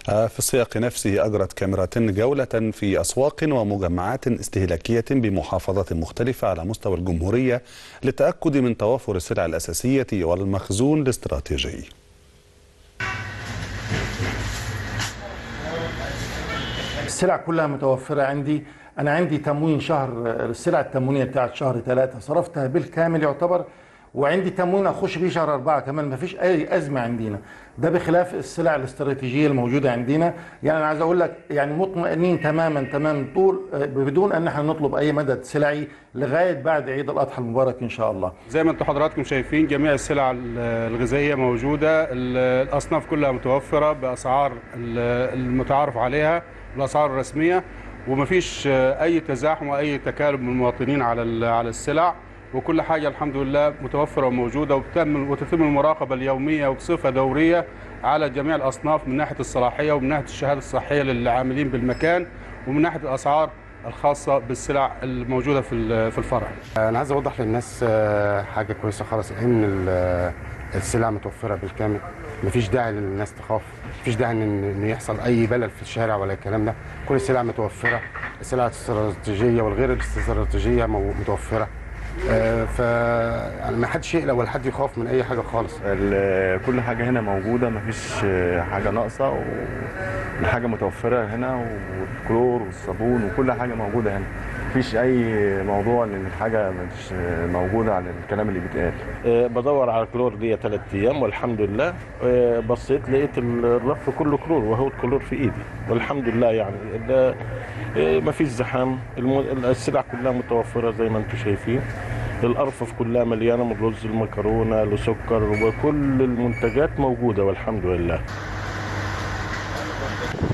في السياق نفسه أجرت كاميرات جولة في أسواق ومجمعات استهلاكية بمحافظات مختلفة على مستوى الجمهورية للتأكد من توافر السلع الأساسية والمخزون الاستراتيجي السلع كلها متوفرة عندي أنا عندي تموين شهر السلع التموينية بتاعت شهر ثلاثة صرفتها بالكامل يعتبر وعندي تموين أخش بيه شهر أربعة كمان ما فيش أي أزمة عندنا ده بخلاف السلع الاستراتيجية الموجودة عندنا يعني أنا عايز أقول لك يعني مطمئنين تماما تماما طول بدون أن احنا نطلب أي مدد سلعي لغاية بعد عيد الأضحى المبارك إن شاء الله زي ما انتم حضراتكم شايفين جميع السلع الغذائيه موجوده الاصناف كلها متوفره باسعار المتعارف عليها الاسعار الرسميه ومفيش اي تزاحم واي تكالب من المواطنين على على السلع وكل حاجه الحمد لله متوفره وموجوده وبتم وتتم المراقبه اليوميه وبصفه دوريه على جميع الاصناف من ناحيه الصلاحيه ومن ناحيه الشهاده الصحيه للعاملين بالمكان ومن ناحيه الاسعار الخاصه بالسلع الموجوده في في الفرع. انا عايز اوضح للناس حاجه كويسه خالص ان السلع متوفره بالكامل مفيش داعي للناس تخاف مفيش داعي ان يحصل اي بلل في الشارع ولا الكلام ده كل السلع متوفره السلع الاستراتيجيه والغير الاستراتيجيه متوفره ف يعني ما حدش يقلق ولا حد يخاف من اي حاجه خالص كل حاجه هنا موجوده ما فيش حاجه ناقصه والحاجه متوفره هنا والكلور والصابون وكل حاجه موجوده هنا مفيش اي موضوع ان الحاجه مش موجوده على الكلام اللي بيتقال بدور على الكلور دي ثلاث ايام والحمد لله بصيت لقيت الرف كله كلور وهو الكلور في ايدي والحمد لله يعني ده ما فيش زحام السلع كلها متوفره زي ما انتم شايفين الارفف كلها مليانه من رز المكرونه لسكر وكل المنتجات موجوده والحمد لله